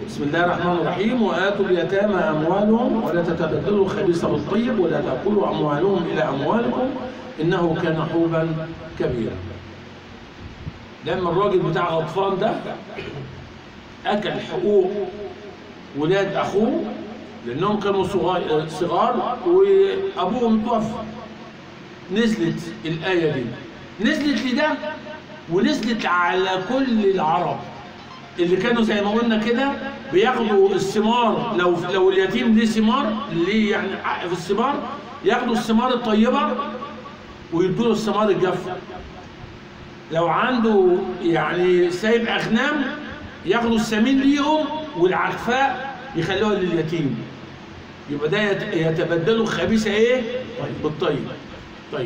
بسم الله الرحمن الرحيم وآتوا اليتامى أموالهم ولا تتبدلوا الخبيث بالطيب ولا تأكلوا أموالهم إلى أموالكم إنه كان حوبا كبيرا لما الراجل بتاع غطفان ده أكل حقوق ولاد أخوه لأنهم كانوا صغار صغار وأبوهم توفى نزلت الآية دي نزلت لده ونزلت على كل العرب اللي كانوا زي ما قلنا كده بياخدوا الثمار لو لو اليتيم ليه ثمار ليه يعني حق في الثمار ياخدوا الثمار الطيبه ويدوا له الثمار الجافه لو عنده يعني سايب اغنام ياخدوا السمين ليهم والعفاء يخلوها لليتيم يبقى ده يت- يتبدلوا الخبيثه ايه بالطيب طيب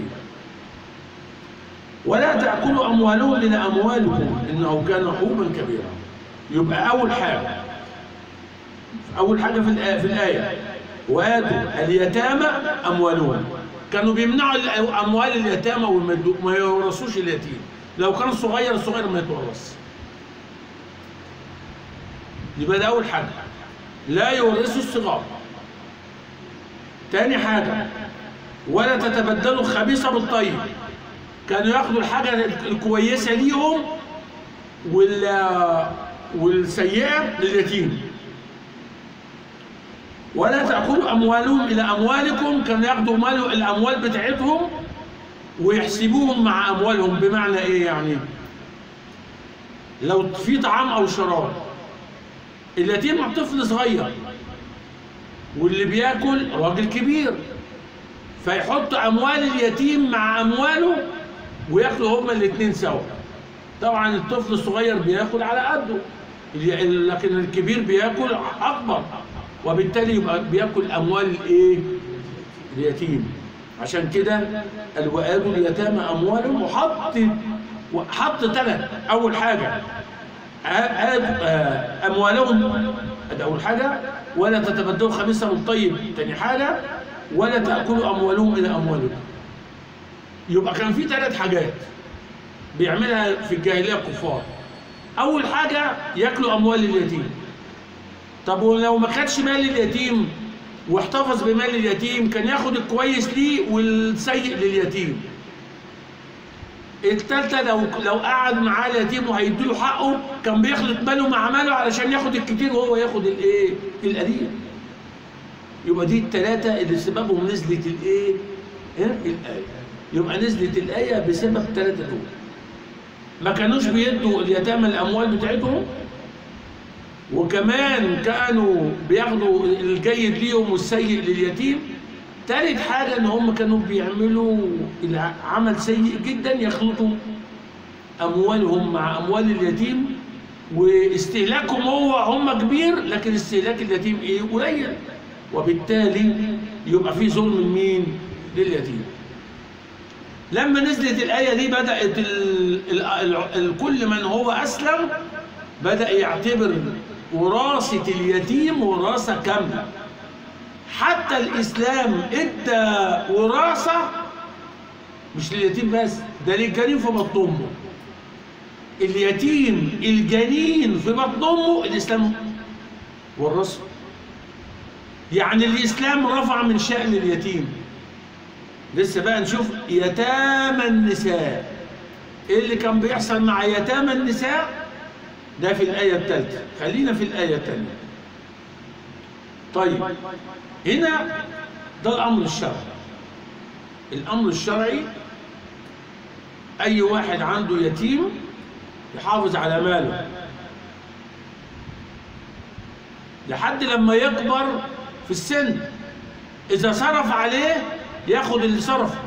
ولا تأكلوا أموالهم إلى أموالكم إنه كان حوبا كبيرا يبقى أول حاجة أول حاجة في الآية, في الآية وآتوا اليتامى أموالهم كانوا بيمنعوا ال- أموال اليتامى والمدو- ما يورثوش اليتيم لو كان صغير الصغير ما يتورث يبقى ده أول حاجة لا يورثوا الصغار تاني حاجة ولا تتبدلوا الخبيث بالطيب كانوا ياخدوا الحاجة الكويسة ليهم وال والسيئة لليتيم ولا تأكلوا أموالهم إلى أموالكم كانوا ياخدوا مال الأموال بتاعتهم ويحسبوهم مع أموالهم بمعنى إيه يعني لو في طعام أو شراب اليتيم طفل صغير واللي بياكل راجل كبير فيحط اموال اليتيم مع امواله وياكلوا هما الاثنين سوا طبعا الطفل الصغير بياكل على قده ال- لكن الكبير بياكل اكبر وبالتالي يبقى بياكل اموال الايه اليتيم عشان كده الوآد اليتامى اموالهم وحط وحط ثلاث اول حاجه آ- آد- آه، اموالهم ادي اول حاجه ولا تتبدلوا خبيثا بالطيب تاني حاجه ولا تاكلوا اموالهم الى اموالكم يبقى كان في ثلاث حاجات بيعملها في الجاهليه الكفار اول حاجه ياكلوا اموال اليتيم طب ولو ما خدش مال اليتيم واحتفظ بمال اليتيم كان ياخد الكويس ليه والسيء لليتيم التالتة لو لو قعد معاه اليتيم وهيديله حقه كان بيخلط ماله مع ماله علشان ياخد الكتير وهو ياخد الايه؟ القليل. يبقى دي التلاتة اللي سببهم نزلت الايه؟ ها؟ الآية. يبقى نزلت الآية بسبب التلاتة دول. ما كانوش بيدوا اليتامى الأموال بتاعتهم وكمان كانوا بياخدوا الجيد ليهم والسيء لليتيم تالت حاجة إن هم كانوا بيعملوا الع- عمل سيء جدا يخلطوا أموالهم مع أموال اليتيم واستهلاكهم هو هم كبير لكن استهلاك اليتيم إيه قليل وبالتالي يبقى في ظلم مين لليتيم لما نزلت الآية دي بدأت ال ال ال ال كل من هو أسلم بدأ يعتبر وراثة اليتيم وراثة كاملة حتى الإسلام إدى وراثة مش لليتيم بس ده للجنين في بطن أمه اليتيم الجنين في بطن أمه الإسلام ورثه يعني الإسلام رفع من شأن اليتيم لسه بقى نشوف يتامى النساء ايه اللي كان بيحصل مع يتامى النساء ده في الآية الثالثة خلينا في الآية الثانية طيب هنا ده الأمر الشرعي الأمر الشرعي أي واحد عنده يتيم يحافظ على ماله لحد لما يكبر في السن إذا صرف عليه ياخد اللي صرفه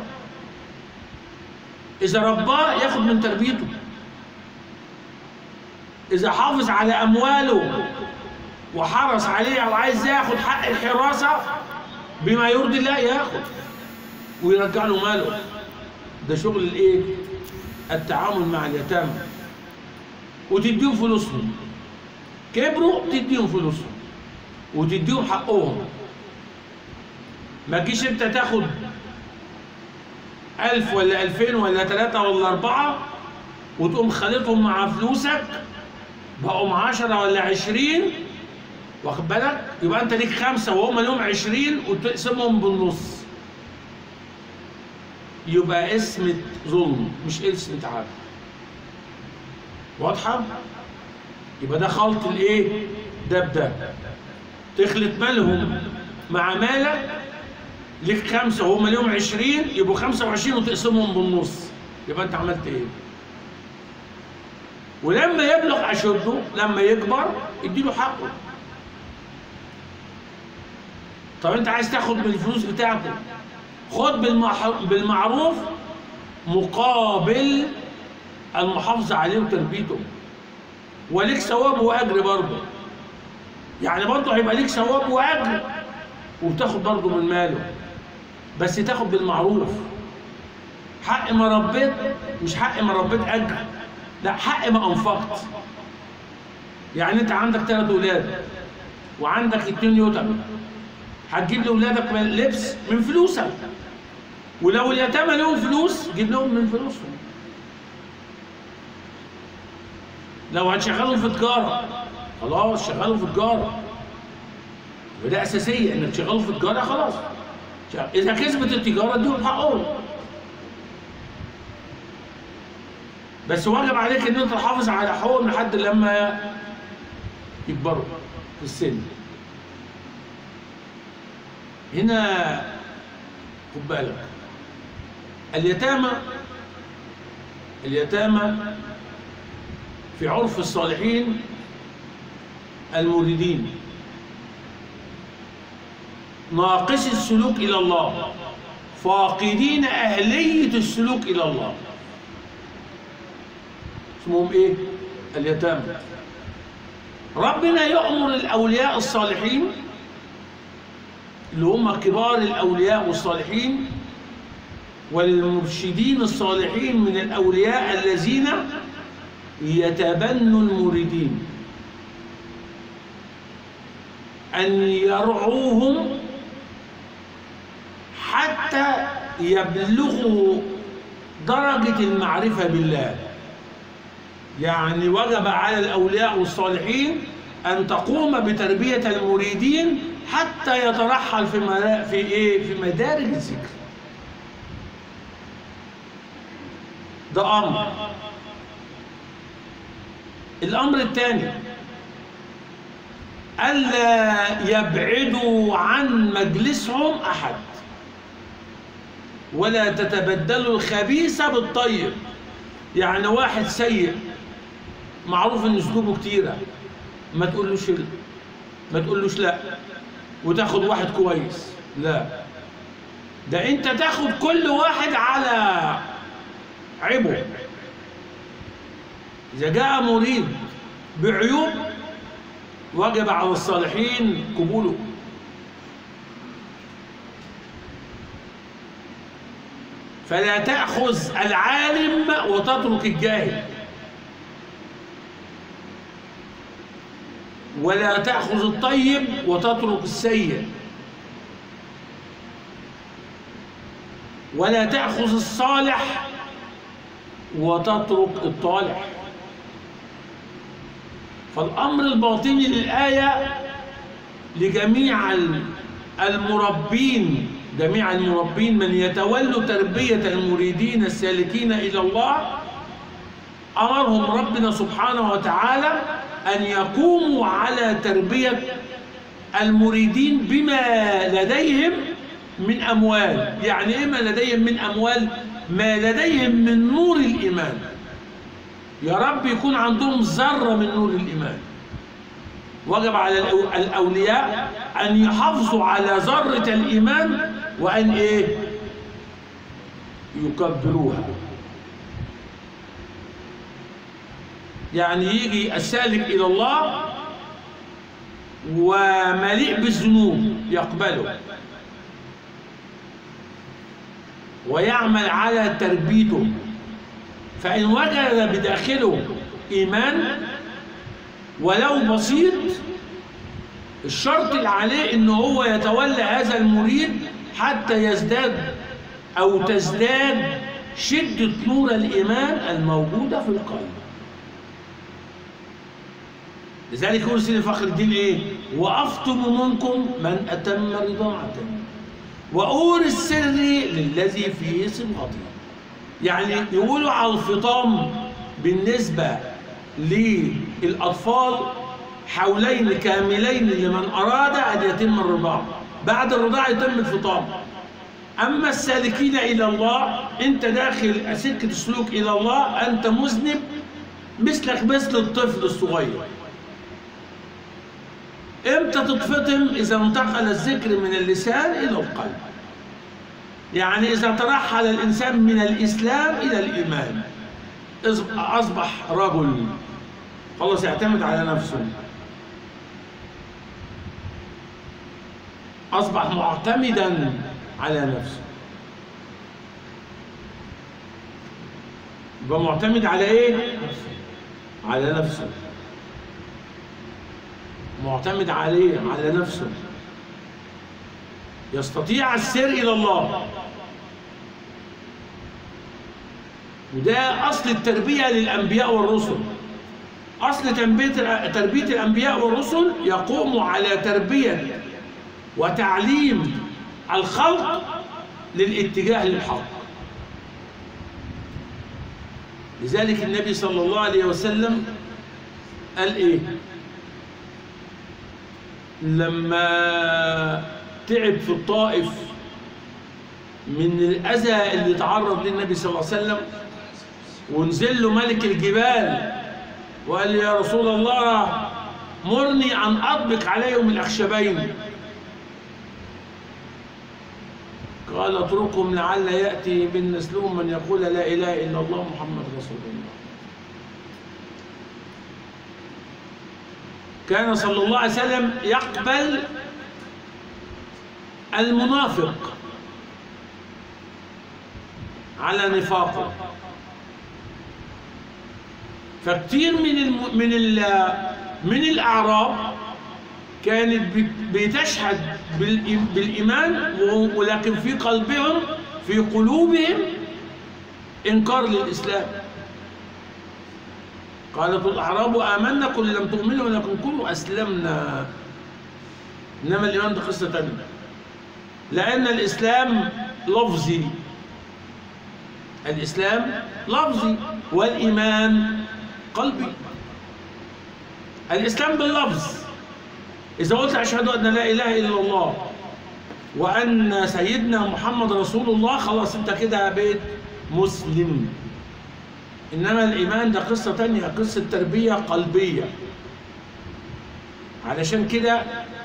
إذا رباه ياخد من تربيته إذا حافظ على أمواله وحرص عليها وعايز ياخد حق الحراسة بما يرضي الله ياخد ويرجع له ماله ده شغل الايه؟ التعامل مع اليتامى وتديهم فلوسهم كبروا تديهم فلوسهم وتديهم حقهم ما تجيش انت تاخد ألف ولا ألفين ولا ثلاثة ولا أربعة وتقوم خالطهم مع فلوسك بقوا عشرة ولا عشرين واخد بالك يبقى انت ليك خمسة وهم لهم عشرين وتقسمهم بالنص يبقى اسم ظلم مش اسم عدل واضحة يبقى ده خلط الايه ده بده تخلط مالهم مع مالك ليك خمسة وهم لهم عشرين يبقوا خمسة وعشرين وتقسمهم بالنص يبقى انت عملت ايه ولما يبلغ أشده لما يكبر اديله حقه طب انت عايز تاخد من الفلوس بتاعته خد بالمح- بالمعروف مقابل المحافظة عليه وتربيته وليك ثواب وأجر برضه يعني برضه هيبقى ليك ثواب وأجر وبتاخد برضه من ماله بس تاخد بالمعروف حق ما ربيت مش حق ما ربيت أجر لا حق ما أنفقت يعني أنت عندك ثلاث أولاد وعندك اتنين يتم هتجيب لأولادك من- لبس من فلوسك ولو اليتامى لهم فلوس جيب لهم من فلوسهم لو هتشغلهم في تجارة خلاص شغلهم في تجارة وده أساسية إنك تشغلهم في تجارة خلاص شغل. إذا كسبت التجارة اديهم حقهم بس واجب عليك إن أنت تحافظ على حقوقهم لحد لما يكبروا في السن هنا خد بالك اليتامى اليتامى في عرف الصالحين المريدين ناقص السلوك إلى الله فاقدين أهلية السلوك إلى الله اسمهم إيه؟ اليتامى ربنا يأمر الأولياء الصالحين اللي هم كبار الأولياء والصالحين والمرشدين الصالحين من الأولياء الذين يتبنوا المريدين أن يرعوهم حتى يبلغوا درجة المعرفة بالله يعني وجب على الأولياء والصالحين أن تقوم بتربية المريدين حتى يترحل في مدا- في إيه في مدارج الذكر ده أمر الأمر الثاني ألا يبعدوا عن مجلسهم أحد ولا تتبدلوا الخبيث بالطيب يعني واحد سيء معروف ان اسلوبه كتيره ما تقولوش لا ما تقولوش لا وتاخد واحد كويس لا ده انت تاخد كل واحد على عيبه إذا جاء مريد بعيوب وجب على الصالحين قبوله فلا تأخذ العالم وتترك الجاهل ولا تأخذ الطيب وتترك السيء ولا تأخذ الصالح وتترك الطالح فالأمر الباطني للآية لجميع المربين جميع المربين من يتولوا تربية المريدين السالكين إلى الله أمرهم ربنا سبحانه وتعالى أن يقوموا على تربية المريدين بما لديهم من أموال يعني إيه ما لديهم من أموال ما لديهم من نور الإيمان يا رب يكون عندهم ذرة من نور الإيمان وجب على الأو- الأولياء أن يحافظوا على ذرة الإيمان وأن إيه يكبروها يعني يجي السالك إلى الله ومليء بالذنوب يقبله ويعمل على تربيته فإن وجد بداخله إيمان ولو بسيط الشرط اللي عليه إن هو يتولى هذا المريد حتى يزداد أو تزداد شدة نور الإيمان الموجودة في القلب لذلك يقول سيدي فخر الدين ايه وافطم منكم من اتم رضاعه واور السر للذي فيه صبغته يعني يقولوا على الفطام بالنسبه للاطفال حولين كاملين لمن اراد ان يتم الرضاعه بعد الرضاعه يتم الفطام اما السالكين الى الله انت داخل سكه السلوك الى الله انت مذنب مثلك مثل الطفل الصغير امتى تتفطم اذا انتقل الذكر من اللسان الى القلب يعني اذا ترحل الانسان من الاسلام الى الايمان اصبح رجل خلاص يعتمد على نفسه اصبح معتمدا على نفسه يبقى معتمد على ايه على نفسه معتمد عليه على نفسه يستطيع السير الى الله وده اصل التربيه للانبياء والرسل اصل تربيه تربيه الانبياء والرسل يقوم على تربيه وتعليم الخلق للاتجاه للحق لذلك النبي صلى الله عليه وسلم قال ايه لما تعب في الطائف من الأذى اللي تعرض للنبي صلى الله عليه وسلم ونزل له ملك الجبال وقال لي يا رسول الله مرني أن أطبق عليهم الأخشبين قال اتركهم لعل يأتي من نسلهم من يقول لا إله إلا الله محمد رسول الله كان صلى الله عليه وسلم يقبل المنافق على نفاقه فكتير من الم... من ال... من الاعراب كانت بتشهد بالايمان ولكن في قلبهم في قلوبهم انكار للاسلام قالت الاعراب امنا قل لم تؤمنوا ولكن كلوا اسلمنا انما الايمان ده قصه ثانيه لان الاسلام لفظي الاسلام لفظي والايمان قلبي الاسلام باللفظ اذا قلت اشهد ان لا اله الا الله وان سيدنا محمد رسول الله خلاص انت كده بقيت مسلم انما الايمان ده قصه تانية قصه تربيه قلبيه علشان كده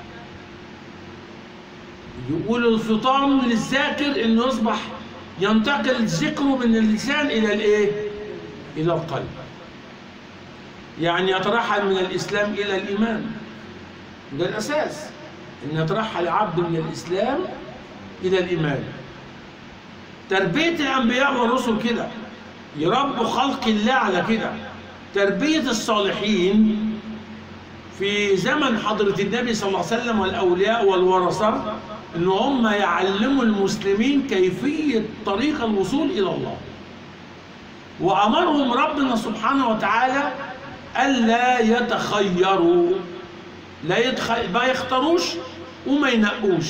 يقول الفطام للذاكر انه يصبح ينتقل ذكره من اللسان الى الايه الى القلب يعني يترحل من الاسلام الى الايمان ده الاساس ان يترحل عبد من الاسلام الى الايمان تربيه الانبياء والرسل كده يربوا خلق الله على كده تربيه الصالحين في زمن حضرة النبي صلى الله عليه وسلم والأولياء والورثة إن هم يعلموا المسلمين كيفية طريق الوصول إلى الله وأمرهم ربنا سبحانه وتعالى ألا يتخيروا لا يتخ... ما يختاروش وما ينقوش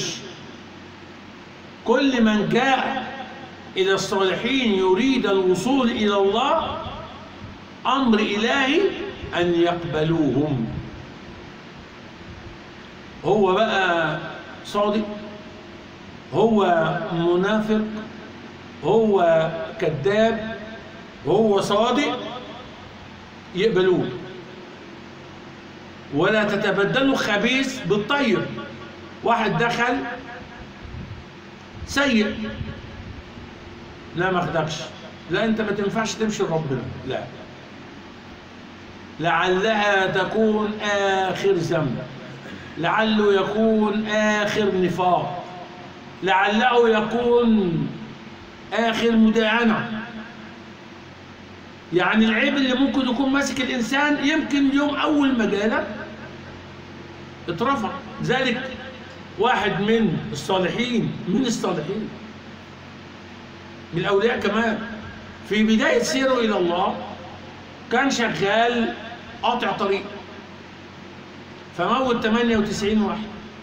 كل من جاء إلى الصالحين يريد الوصول إلى الله أمر إلهي أن يقبلوهم هو بقى صادق هو منافق هو كذاب هو صادق يقبلوه ولا تتبدلوا خبيث بالطيب واحد دخل سيء لا ما اخدكش لا انت ما تنفعش تمشي لربنا لا لعلها تكون اخر ذنب لعله يكون آخر نفاق لعله يكون آخر مداهنة يعني العيب اللي ممكن يكون ماسك الإنسان يمكن يوم أول ما جالك اترفع ذلك واحد من الصالحين من الصالحين من الأولياء كمان في بداية سيره إلى الله كان شغال قاطع طريق فموت 98 واحد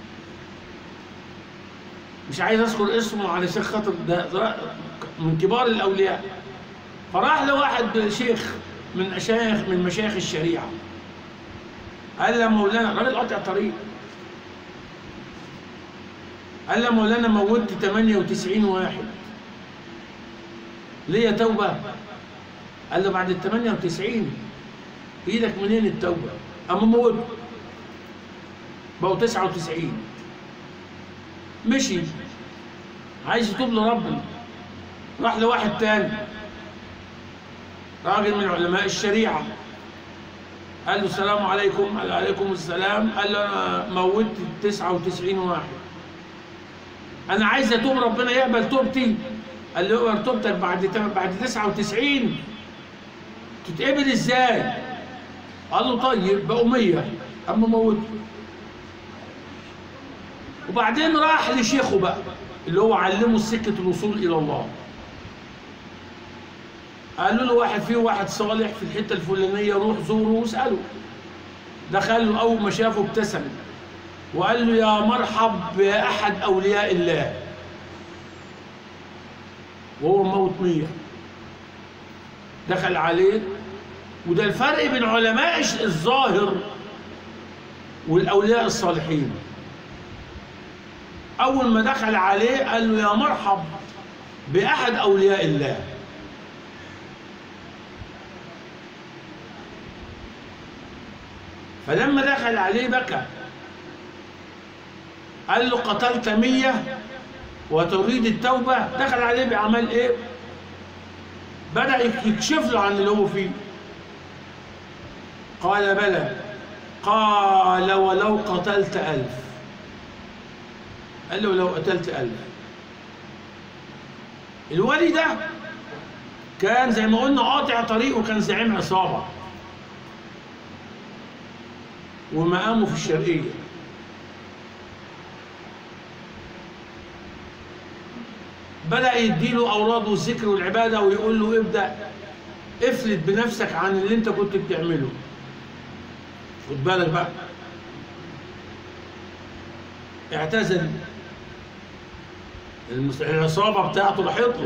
مش عايز اذكر اسمه علشان خاطر ده ده من كبار الاولياء فراح لواحد شيخ من مشايخ من مشايخ الشريعه قال له مولانا راجل قاطع طريق قال له مولانا موتت 98 واحد ليه توبه قال له بعد ال 98 بايدك منين التوبه اما موت بقوا 99 مشي عايز يتوب لربنا راح لواحد تاني راجل من علماء الشريعة قال له السلام عليكم قال له عليكم السلام قال له أنا موتت 99 واحد أنا عايز أتوب ربنا يقبل توبتي قال له اقبل توبتك بعد بعد 99 تتقبل إزاي؟ قال له طيب بقوا 100 أما موته وبعدين راح لشيخه بقى اللي هو علمه سكة الوصول إلى الله قالوا له واحد فيه واحد صالح في الحتة الفلانية روح زوره واسأله دخل له أول ما شافه ابتسم وقال له يا مرحب بأحد أولياء الله وهو موت مية دخل عليه وده الفرق بين علماء الظاهر والأولياء الصالحين أول ما دخل عليه قال له يا مرحب بأحد أولياء الله فلما دخل عليه بكى قال له قتلت مية وتريد التوبة دخل عليه بأعمال إيه بدأ يكشف له عن اللي هو فيه قال بلى قال ولو قتلت ألف قال له لو قتلت ألف الولي ده كان زي ما قلنا قاطع طريق وكان زعيم عصابة ومقامه في الشرقية بدأ يديله أوراد والذكر والعبادة ويقول له ابدأ افلت بنفسك عن اللي انت كنت بتعمله خد بالك بقى اعتزل العصابة بتاعته راحت له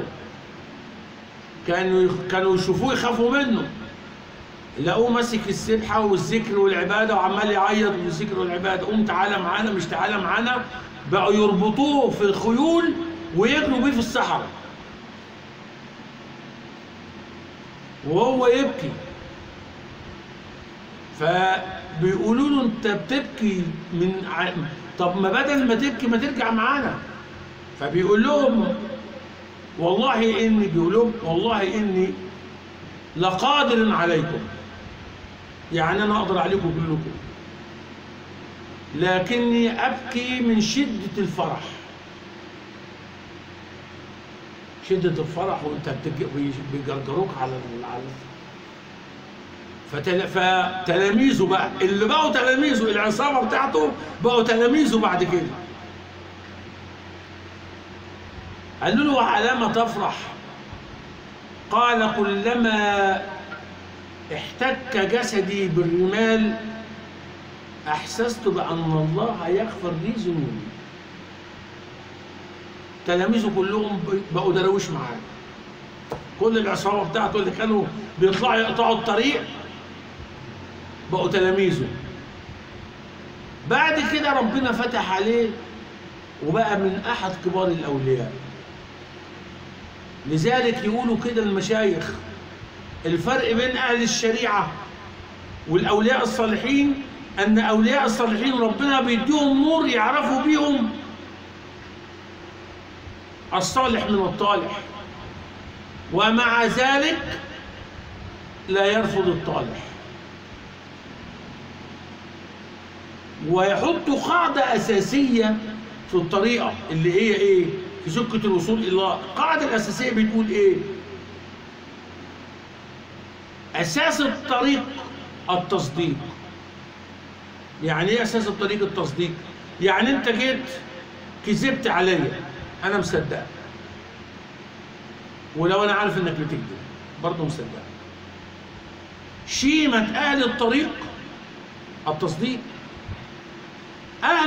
كانوا كانوا يشوفوه يخافوا منه لقوه ماسك السبحة والذكر والعبادة وعمال يعيط بالذكر والعبادة قوم تعالى معانا مش تعالى معانا بقوا يربطوه في الخيول ويجروا بيه في الصحراء وهو يبكي فبيقولوا له انت بتبكي من ع... طب ما بدل ما تبكي ما ترجع معانا فبيقول لهم والله اني بيقول لهم والله اني لقادر عليكم يعني انا اقدر عليكم كلكم لكني ابكي من شده الفرح شده الفرح وانت بيجرجروك على على فتل... فتلاميذه بقى اللي بقوا تلاميذه العصابه بتاعته بقوا تلاميذه بعد كده قالوا له على ما تفرح قال كلما احتك جسدي بالرمال احسست بان الله يغفر لي ذنوبي تلاميذه كلهم بقوا درويش معاه كل العصابه بتاعته اللي كانوا بيطلعوا يقطعوا الطريق بقوا تلاميذه بعد كده ربنا فتح عليه وبقى من احد كبار الاولياء لذلك يقولوا كده المشايخ الفرق بين اهل الشريعه والاولياء الصالحين ان اولياء الصالحين ربنا بيديهم نور يعرفوا بيهم الصالح من الطالح ومع ذلك لا يرفض الطالح ويحط قاعدة أساسية في الطريقة اللي هي إيه؟ في سكة الوصول إلى الله القاعدة الأساسية بتقول إيه؟ أساس الطريق التصديق يعني إيه أساس الطريق التصديق؟ يعني أنت جيت كذبت عليا أنا مصدقك ولو أنا عارف إنك بتكذب برضه مصدقك شيمة أهل الطريق التصديق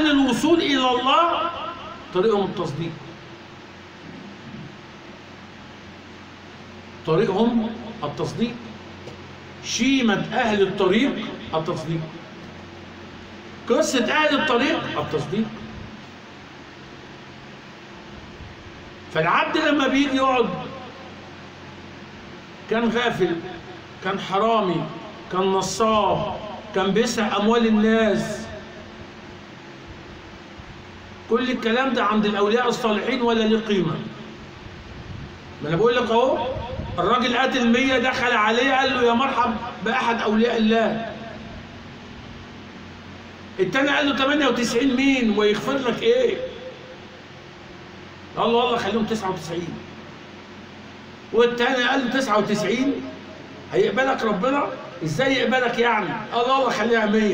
الوصول إلى الله طريقهم التصديق طريقهم التصديق شيمة أهل الطريق التصديق قصة أهل الطريق التصديق فالعبد لما بيجي يقعد كان غافل كان حرامي كان نصاب كان بيسرق أموال الناس كل الكلام ده عند الأولياء الصالحين ولا ليه قيمة ما أنا بقول لك أهو الراجل قاتل 100 دخل عليه قال له يا مرحب بأحد أولياء الله التاني قال له 98 مين ويغفر لك ايه قال له والله خليهم 99 والتاني قال له 99 هيقبلك ربنا ازاي يقبلك يعني قال له والله خليها 100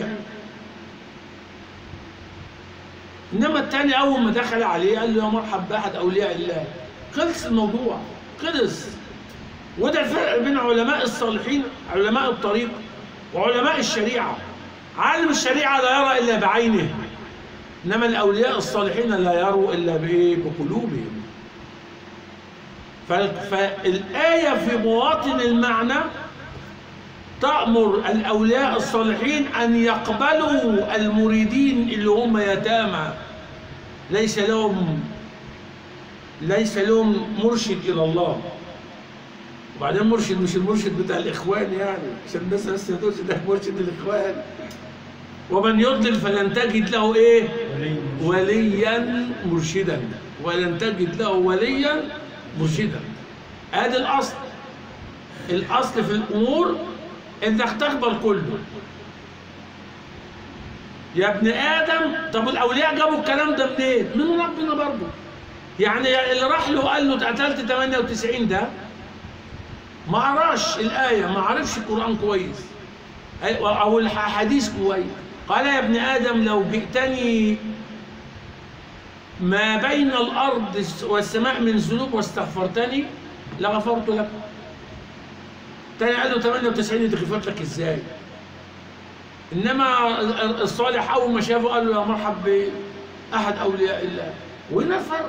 انما التاني اول ما دخل عليه قال له يا مرحب باحد اولياء الله خلص الموضوع خلص وده الفرق بين علماء الصالحين علماء الطريق وعلماء الشريعه عالم الشريعة لا يرى إلا بعينه إنما الأولياء الصالحين لا يروا إلا بإيه؟ بقلوبهم ف- فالآية في مواطن المعنى تأمر الأولياء الصالحين أن يقبلوا المريدين اللي هم يتامى ليس لهم ليس لهم مرشد إلى الله وبعدين مرشد مش المرشد بتاع الإخوان يعني عشان الناس بس ما تقولش ده مرشد الإخوان ومن يضلل فلن تجد له ايه وليا مرشدا ولن تجد له وليا مرشدا ادي الاصل الاصل في الامور انك تقبل كله يا ابن ادم طب الاولياء جابوا الكلام ده منين من ربنا برضه يعني اللي راح له قال له اتقتلت 98 ده ما قراش الايه ما عرفش القران كويس أي- او الحديث كويس قال يا ابن آدم لو جئتني ما بين الأرض والسماء من ذنوب واستغفرتني لغفرت لك تاني قال له 98 دي غفرت لك ازاي انما الصالح اول ما شافه قال له يا مرحب باحد اولياء الله وهنا الفرق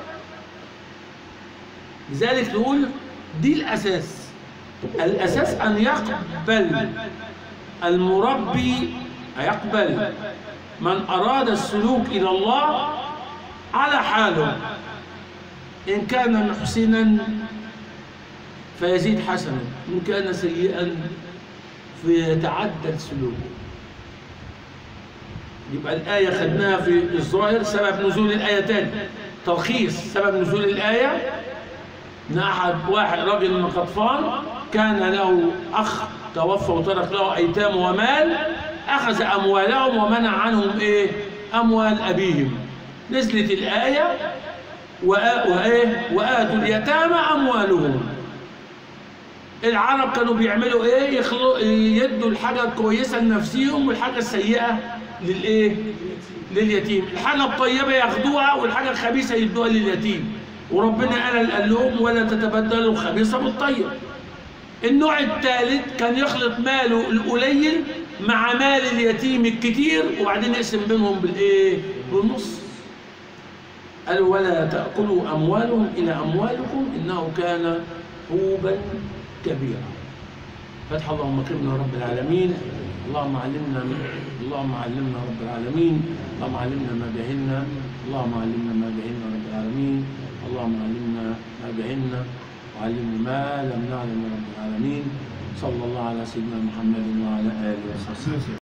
لذلك نقول دي الاساس الاساس ان يقبل المربي يقبل من أراد السلوك إلى الله على حاله إن كان محسنا فيزيد حسنا إن كان سيئا فيتعدل سلوكه يبقى الآية خدناها في الظاهر سبب نزول الآية تاني تلخيص سبب نزول الآية إن أحد واحد راجل من قطفان كان له أخ توفى وترك له أيتام ومال أخذ أموالهم ومنع عنهم إيه؟ أموال أبيهم نزلت الآية وآ- وإيه؟ وآتوا اليتامى أموالهم العرب كانوا بيعملوا إيه؟ يخلو يدوا الحاجة الكويسة لنفسهم والحاجة السيئة للإيه؟ لليتيم الحاجة الطيبة ياخدوها والحاجة الخبيثة يدوها لليتيم وربنا قال قال لهم ولا تتبدلوا الخبيث بالطيب النوع الثالث كان يخلط ماله القليل مع مال اليتيم الكتير وبعدين يقسم بينهم بالايه بالنص قال ولا تاكلوا اموالهم الى اموالكم انه كان حوبا كبيرا فتح اللهم كرمنا رب العالمين اللهم علمنا اللهم علمنا رب العالمين اللهم علمنا ما جهلنا اللهم علمنا ما جهلنا رب العالمين اللهم علمنا ما جهلنا وعلمنا ما لم نعلم يا رب العالمين صلى الله على سيدنا محمد وعلى اله وصحبه